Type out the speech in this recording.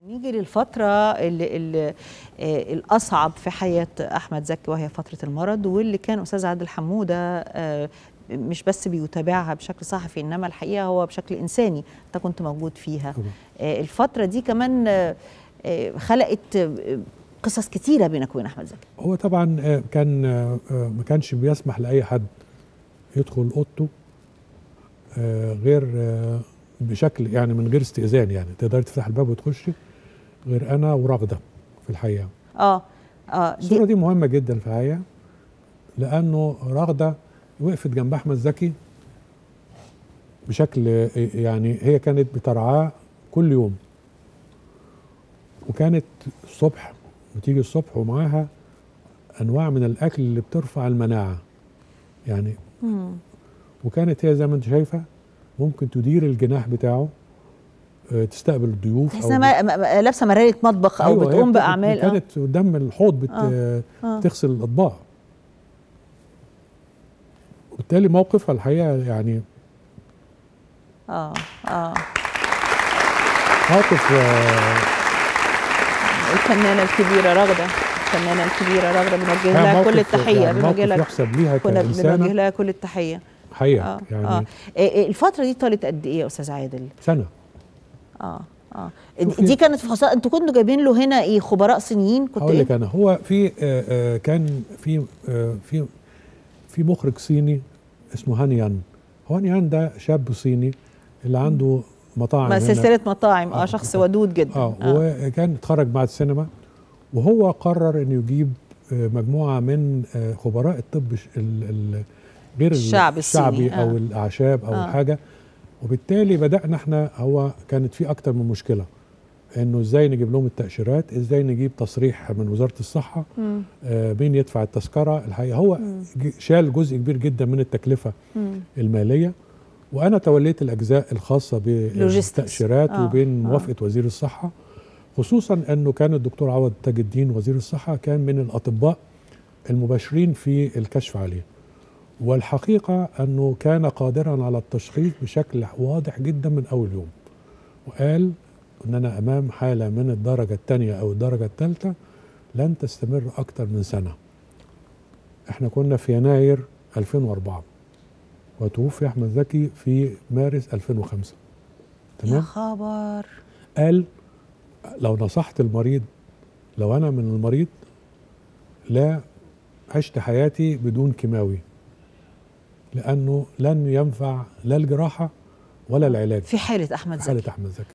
نيجي للفترة اللي اللي آه، الأصعب في حياة أحمد زكي وهي فترة المرض واللي كان أستاذ عادل حمودة آه، مش بس بيتابعها بشكل صحفي إنما الحقيقة هو بشكل إنساني أنت كنت موجود فيها طبعا. آه، الفترة دي كمان آه، آه، خلقت آه، قصص كتيرة بينك وبين أحمد زكي هو طبعا آه، كان آه، آه، ما كانش بيسمح لاي حد يدخل اوضته آه، غير آه، بشكل يعني من غير استئذان يعني تقدر تفتح الباب وتخشي غير انا ورغده في الحقيقه اه اه الصوره دي دي مهمه جدا في الحقيقه لانه رغده وقفت جنب احمد زكي بشكل آه، يعني هي كانت بترعاه كل يوم وكانت الصبح بتيجي الصبح ومعاها انواع من الاكل اللي بترفع المناعه يعني مم. وكانت هي زي ما انت شايفه ممكن تدير الجناح بتاعه آه، تستقبل الضيوف تحس إنها م- م- لابسة مرارة مطبخ أو أيوة، هي بتقوم بت- بأعمال آه. كانت قدام الحوض بت... آه. آه. بتغسل الاطباق وبالتالي موقفها الحقيقه يعني اه اه موقف آه، الفنانة الكبيرة رغدة الفنانة الكبيرة رغدة بنوجه هي لها موقف كل التحية يعني بنوجه موقف لها يحسب ليها كنا بنوجه كإنسانة لها كل التحية حقيقة اه يعني اه إيه إيه الفترة دي طالت قد ايه يا استاذ عادل؟ سنة اه اه شوفي- دي كانت في خصائص انتوا كنتوا جايبين له هنا ايه خبراء صينيين كنت هقول لك ايه؟ أنا هو في آه، آه، كان في آه، في في مخرج صيني اسمه هان يان هان يان ده شاب صيني اللي عنده مطاعم ما هنا. سلسلة مطاعم اه آه، شخص آه. ودود جدا اه وكان اتخرج بعد السينما وهو قرر انه يجيب آه، مجموعه من آه، خبراء الطب ش- ال- ال- غير ال- الشعب الصيني، الشعبي او آه. الاعشاب او آه. الحاجه وبالتالي بدانا احنا هو كانت في اكتر من مشكله انه ازاي نجيب لهم التاشيرات ازاي نجيب تصريح من وزاره الصحه مم. آه، مين يدفع التذكره الحقيقه هو ج- شال جزء كبير جدا من التكلفه مم. الماليه وانا توليت الاجزاء الخاصه Logistics. بالتاشيرات آه، وبين آه. موافقه وزير الصحه خصوصا انه كان الدكتور عوض تاج الدين وزير الصحه كان من الاطباء المباشرين في الكشف عليه والحقيقه انه كان قادرا على التشخيص بشكل واضح جدا من اول يوم وقال اننا امام حاله من الدرجه الثانيه او الدرجه الثالثه لن تستمر اكثر من سنه احنا كنا في يناير 2004 وتوفي احمد زكي في مارس 2005 يا تمام خبر قال لو نصحت المريض لو انا من المريض لا عشت حياتي بدون كيماوي لانه لن ينفع لا الجراحه ولا العلاج في حالة احمد في زكي حاله احمد زكي